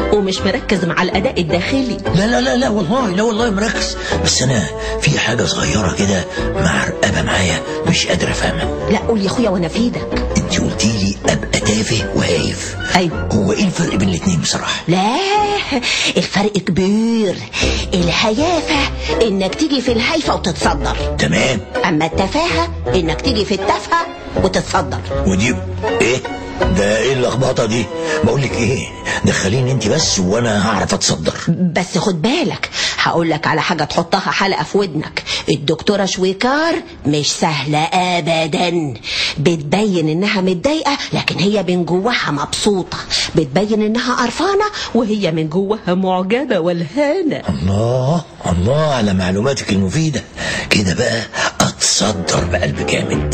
ومش مركز مع الاداء الداخلي لا لا لا لا والله لا والله مركز بس انا في حاجه صغيره كده معرقبه معايا مش قادر افهمها لا قول يا اخويا وانا في ايدك انت قلتي لي ابقى تافه وهايف ايوه هو ايه الفرق بين الاتنين بصراحه لا الفرق كبير الهيافة انك تيجي في الهيفة وتتصدر تمام اما التفاهة انك تيجي في التافهة وتتصدر ودي ايه ده ايه اللخبطه دي بقول لك ايه دخليني انت بس وانا هعرف اتصدر بس خد بالك هقول لك على حاجة تحطها حلقة في ودنك الدكتورة شويكار مش سهلة أبدا بتبين إنها متضايقة لكن هي من جواها مبسوطة بتبين إنها قرفانة وهي من جواها معجبة والهانة الله الله على معلوماتك المفيده كده بقى اتصدر بقلب جامد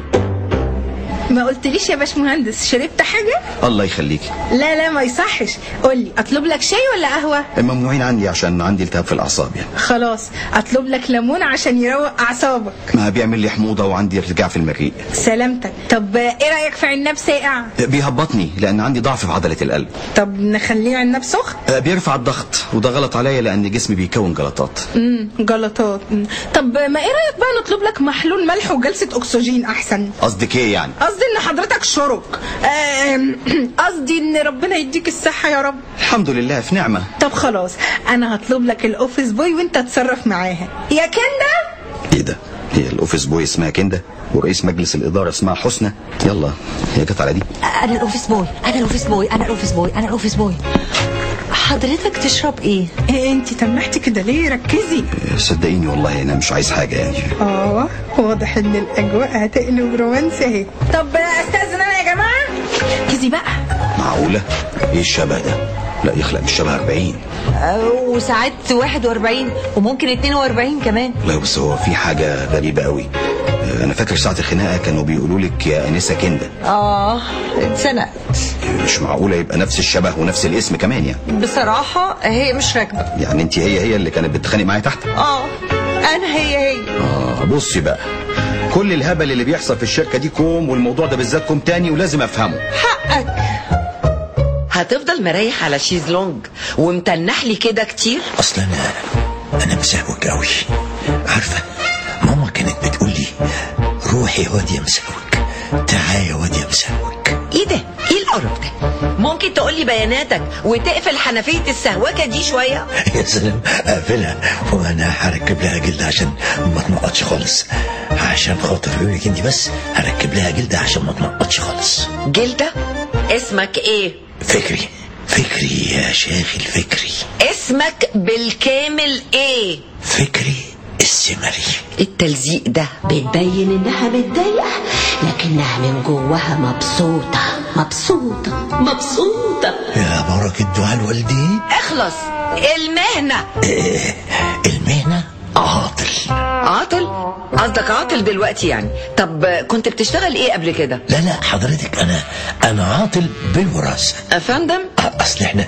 ما قلتليش يا باشمهندس شربت حاجة؟ الله يخليكي لا لا ما يصحش قولي اطلب لك شاي ولا قهوة؟ ممنوعين عندي عشان عندي التهاب في الاعصاب يعني خلاص اطلب لك ليمون عشان يروق اعصابك ما بيعمل لي حموضه وعندي ارتجاع في المريء سلامتك طب ايه رأيك في عناب ساقع؟ بيهبطني لان عندي ضعف في عضله القلب طب نخليه عناب سخن؟ بيرفع الضغط وده غلط عليا لان جسمي بيكون جلطات امم جلطات مم. طب ما ايه رأيك بقى نطلب لك محلول ملح وجلسة اكسجين احسن؟ قصدك ايه يعني قصدي ان حضرتك شرك آم، قصدي ان ربنا يديك الصحة يا رب الحمد لله في نعمه طب خلاص انا هطلب لك الاوفيس بوي وانت تتصرف معاها يا كندا ايه ده هي الاوفيس بوي اسمها كنده ورئيس مجلس الاداره اسمها حسنى يلا هي جت على دي انا الاوفيس بوي انا الاوفيس بوي انا الاوفيس بوي انا الاوفيس بوي حضرتك تشرب ايه إيه انت تنحتي كده ليه ركزي صدقيني والله انا مش عايز حاجه يعني اه واضح ان الاجواء هتقلب رومانسي اهي طب استاذن انا يا جماعه ركزي بقى معقوله ايه الشبه ده لا يخلق مش شبه 40 أه، وساعات 41 وممكن 42 كمان لا بس هو في حاجه غريبه قوي انا فاكر ساعه الخناقه كانوا بيقولوا لك يا انسه كنده اه اتزنقت مش معقوله يبقى نفس الشبه ونفس الاسم كمان يعني بصراحة هي مش راكبة يعني انت هي هي اللي كانت بتتخانق معايا تحت اه انا هي هي اه بصي بقى كل الهبل اللي بيحصل في الشركه دي كوم والموضوع ده بالذات كوم تاني ولازم افهمه حقك هتفضل مريح على شيزلونج ومتنح لي كده كتير اصل انا انا مسهوك قوي عارفه ماما كانت بتقول لي روحي يا واد يا مسهوك تعالى يا واد يا مسهوك ايه ده ايه القرف ده ممكن تقولي بياناتك وتقفل حنفية السهوكة دي شوية يا سلام اقفلها وانا هركب لها جلد عشان ما تنقطش خالص عشان خاطر عيونك انت بس هركب لها جلد عشان ما تنقطش خالص جلدة اسمك ايه فكري فكري يا شاغل فكري اسمك بالكامل ايه فكري السمري التلزيق ده بتبين انها متضايقة لكنها من جواها مبسوطة مبسوطة مبسوطة يا بركة دعاء الوالدين اخلص المهنة إيه المهنة عاطل عاطل قصدك عاطل دلوقتي يعني طب كنت بتشتغل ايه قبل كده لا لا حضرتك انا انا عاطل بالوراثة افندم اصل احنا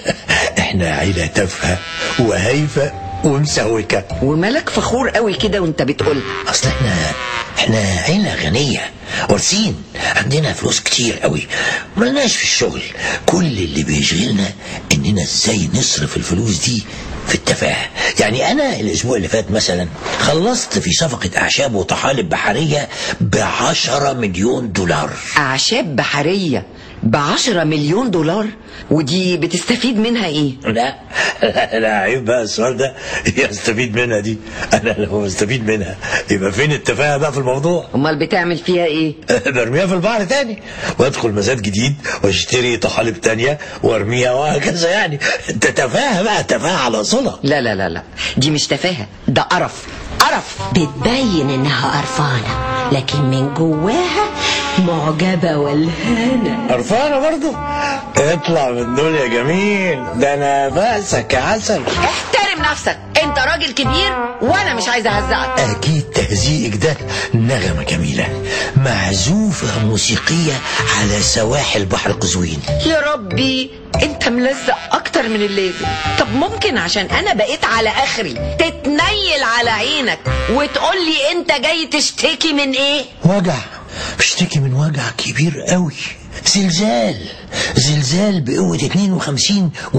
احنا عيلة تافهة وهايفة ومسوكة ومالك فخور قوي كده وانت بتقول اصل احنا احنا عيلة غنية وارثين عندنا فلوس كتير قوي ملناش في الشغل كل اللي بيشغلنا اننا ازاي نصرف الفلوس دي في التفاهة يعني انا الاسبوع اللي فات مثلا خلصت في صفقة اعشاب وطحالب بحرية بعشرة مليون دولار اعشاب بحرية بعشرة مليون دولار ودي بتستفيد منها ايه لا لا, لا عيب بقى السؤال ده يستفيد منها دي انا لو بستفيد منها يبقى فين التفاهة بقى في الموضوع امال بتعمل فيها ايه برميها في البحر تاني وادخل مزاد جديد واشتري طحالب تانية وارميها وهكذا يعني انت تفاهة بقى تفاهة على صلة لا لا لا لا دي مش تفاهة ده قرف قرف بتبين انها قرفانة لكن من جواها معجبة والهانة قرفانة برضو اطلع من دول يا جميل ده انا بأسك يا عسل احترم نفسك انت راجل كبير وانا مش عايزه اهزقك اكيد تهزيئك ده نغمة جميلة معزوفة موسيقية على سواحل بحر قزوين يا ربي انت ملزق اكتر من اللازم طب ممكن عشان انا بقيت على اخري تتنيل على عينك وتقول لي انت جاي تشتكي من ايه وجع بشتكي من وجع كبير قوي زلزال زلزال بقوة 52